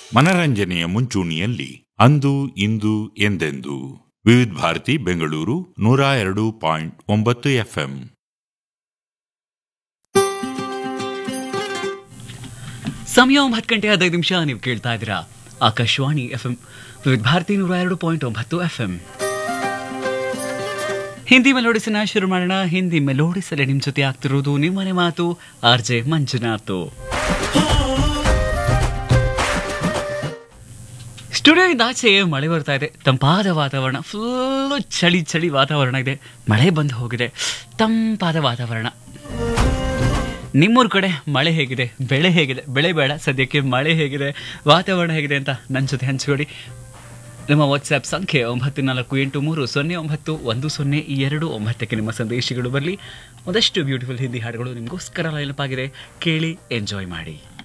ಮನರಂಜನೆಯ ಮುಂಚೂಣಿಯಲ್ಲಿ ಅಂದು ಇಂದು ಎಂದೆಂದು ವಿವಿಧ ಭಾರತಿ ಬೆಂಗಳೂರು ನೂರ ಎರಡು ಪಾಯಿಂಟ್ ಒಂಬತ್ತು ಎಫ್ಎಂ ಸಮಯ ಒಂಬತ್ತು ಗಂಟೆ ಹದಿನೈದು ನಿಮಿಷ ನೀವು ಕೇಳ್ತಾ ಇದ್ದೀರಾ ಆಕಾಶವಾಣಿ ಎಫ್ ಎಂ ವಿವಿಧ ಭಾರತಿ ನೂರ ಎರಡು ಪಾಯಿಂಟ್ ಒಂಬತ್ತು ಎಫ್ ಎಂ ಹಿಂದಿ ಮೆಲೋಡಿಸನ್ನ ಶುರು ಮಾಡೋಣ ಹಿಂದಿ ಮೆಲೋಡಿಸಲೆ ನಿಮ್ಮ ಜೊತೆ ಆಗ್ತಿರೋದು ನಿಮ್ಮನೆ ಮಾತು ಆರ್ ಜೆ ಮಂಜುನಾಥ್ ಸ್ಟುಡಿಯೋ ಆಚೆ ಮಳೆ ಬರ್ತಾ ಇದೆ ತಂಪಾದ ವಾತಾವರಣ ಫುಲ್ಲು ಚಳಿ ಚಳಿ ವಾತಾವರಣ ಇದೆ ಮಳೆ ಬಂದು ಹೋಗಿದೆ ತಂಪಾದ ವಾತಾವರಣ ನಿಮ್ಮೂರ ಕಡೆ ಮಳೆ ಹೇಗಿದೆ ಬೆಳೆ ಹೇಗಿದೆ ಬೆಳೆ ಬೇಡ ಸದ್ಯಕ್ಕೆ ಮಳೆ ಹೇಗಿದೆ ವಾತಾವರಣ ಹೇಗಿದೆ ಅಂತ ನನ್ನ ಜೊತೆ ಹಂಚಿಕೊಡಿ ನಮ್ಮ ವಾಟ್ಸ್ಆ್ಯಪ್ ಸಂಖ್ಯೆ ಒಂಬತ್ತು ನಾಲ್ಕು ಎಂಟು ಮೂರು ಸೊನ್ನೆ ಒಂಬತ್ತು ಒಂದು ಸೊನ್ನೆ ಎರಡು ಒಂಬತ್ತಕ್ಕೆ ನಿಮ್ಮ ಸಂದೇಶಗಳು ಬರಲಿ ಒಂದಷ್ಟು ಬ್ಯೂಟಿಫುಲ್ ಹಿಂದಿ ಹಾಡುಗಳು ನಿಮಗೋಸ್ಕರ ಲೈನಪ್ ಆಗಿದೆ ಕೇಳಿ ಎಂಜಾಯ್ ಮಾಡಿ